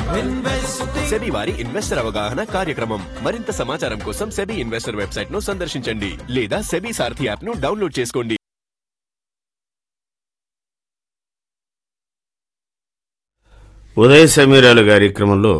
SEBI వారి investor అవగాహన కార్యక్రమం మరింత సమాచారం కోసం సెబీ ఇన్వెస్టర్ వెబ్సైట్ ను సందర్శించండి లేదా సెబీ సారథి యాప్ ను డౌన్లోడ్ చేసుకోండి ఉదయ సమీరాలు గారి క్రమంలో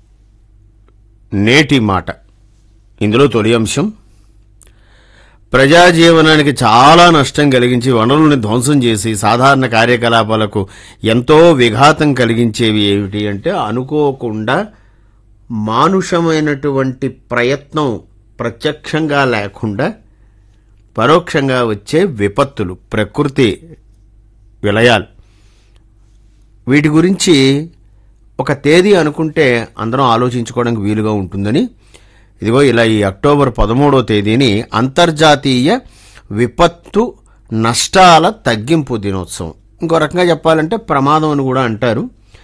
నేటి మాట ఇందులో తొలి అంశం ప్రజాజీవనానికి చాలా నష్టం కలిగించి వనరుల్ని ధ్వంసం చేసి సాధారణ కార్యకలాపాలకు ఎంతో విఘాతం కలిగించేవి ఏమిటి అంటే అనుకోకుండా మానుషమైనటువంటి ప్రయత్నం ప్రత్యక్షంగా లేకుండా పరోక్షంగా వచ్చే విపత్తులు ప్రకృతి విలయాలు వీటి గురించి ఒక తేదీ అనుకుంటే అందరం ఆలోచించుకోవడానికి వీలుగా ఉంటుందని ఇదిగో ఇలా ఈ అక్టోబర్ పదమూడో తేదీని అంతర్జాతీయ విపత్తు నష్టాల తగ్గింపు దినోత్సవం ఇంకో రకంగా చెప్పాలంటే ప్రమాదం అని కూడా అంటారు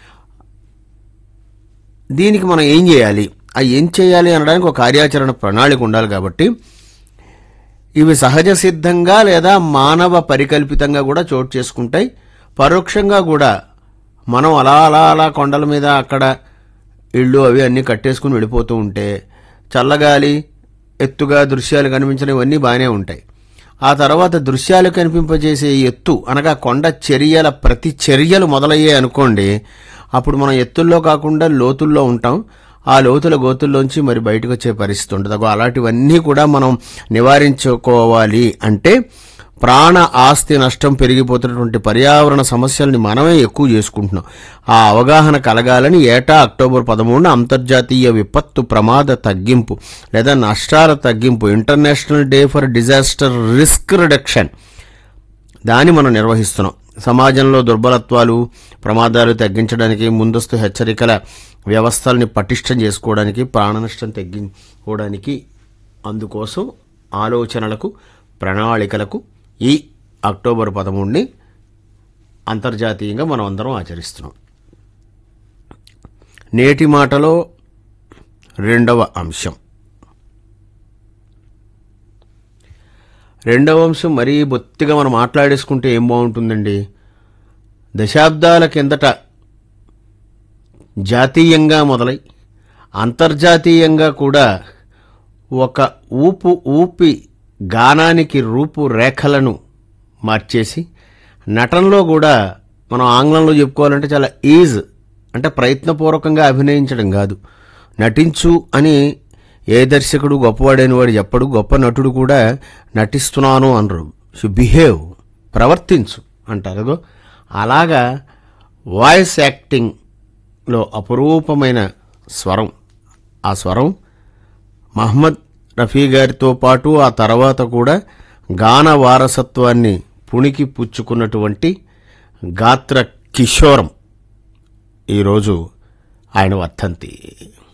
దీనికి మనం ఏం చేయాలి ఆ ఏం చేయాలి అనడానికి ఒక కార్యాచరణ ప్రణాళిక ఉండాలి కాబట్టి ఇవి సహజ సిద్ధంగా లేదా మానవ పరికల్పితంగా కూడా చోటు చేసుకుంటాయి పరోక్షంగా కూడా మనం అలా అలా అలా కొండల మీద అక్కడ ఇళ్ళు అవి అన్నీ కట్టేసుకుని వెళ్ళిపోతూ ఉంటే చల్లగాలి ఎత్తుగా దృశ్యాలు కనిపించడం ఇవన్నీ బాగానే ఉంటాయి ఆ తర్వాత దృశ్యాలు కనిపింపజేసే ఎత్తు అనగా కొండ చర్యల ప్రతి చర్యలు మొదలయ్యాయి అనుకోండి అప్పుడు మనం ఎత్తుల్లో కాకుండా లోతుల్లో ఉంటాం ఆ లోతుల గోతుల్లోంచి మరి బయటకు వచ్చే పరిస్థితి ఉంటుంది అగో అలాంటివన్నీ కూడా మనం నివారించుకోవాలి అంటే ప్రాణ ఆస్తి నష్టం పెరిగిపోతున్నటువంటి పర్యావరణ సమస్యల్ని మనమే ఎక్కువ చేసుకుంటున్నాం ఆ అవగాహన కలగాలని ఏటా అక్టోబర్ పదమూడున అంతర్జాతీయ విపత్తు ప్రమాద తగ్గింపు లేదా నష్టాల తగ్గింపు international day for disaster risk reduction దాన్ని మనం నిర్వహిస్తున్నాం సమాజంలో దుర్బలత్వాలు ప్రమాదాలు తగ్గించడానికి ముందస్తు హెచ్చరికల వ్యవస్థల్ని పటిష్టం చేసుకోవడానికి ప్రాణ నష్టం తగ్గించుకోవడానికి అందుకోసం ఆలోచనలకు ప్రణాళికలకు ఈ అక్టోబర్ పదమూడుని అంతర్జాతీయంగా మనం అందరం ఆచరిస్తున్నాం నేటి మాటలో రెండవ అంశం రెండవ అంశం మరీ బొత్తిగా మనం మాట్లాడేసుకుంటే ఏం బాగుంటుందండి దశాబ్దాల కిందట జాతీయంగా మొదలై అంతర్జాతీయంగా కూడా ఒక ఊపు ఊపి గానానికి రూపురేఖలను మార్చేసి నటనలో కూడా మనం ఆంగ్లంలో చెప్పుకోవాలంటే చాలా ఈజ్ అంటే ప్రయత్నపూర్వకంగా అభినయించడం కాదు నటించు అని ఏ దర్శకుడు గొప్పవాడైన వాడు చెప్పడు గొప్ప నటుడు కూడా నటిస్తున్నాను అనరు షు బిహేవ్ ప్రవర్తించు అంటారు అదో అలాగా వాయిస్ యాక్టింగ్లో అపురూపమైన స్వరం ఆ స్వరం మహమ్మద్ రఫీ గారితో పాటు ఆ తర్వాత కూడా గాన వారసత్వాన్ని పుణికి పుచ్చుకున్నటువంటి గాత్ర కిషోరం ఈరోజు ఆయన వర్ధంతి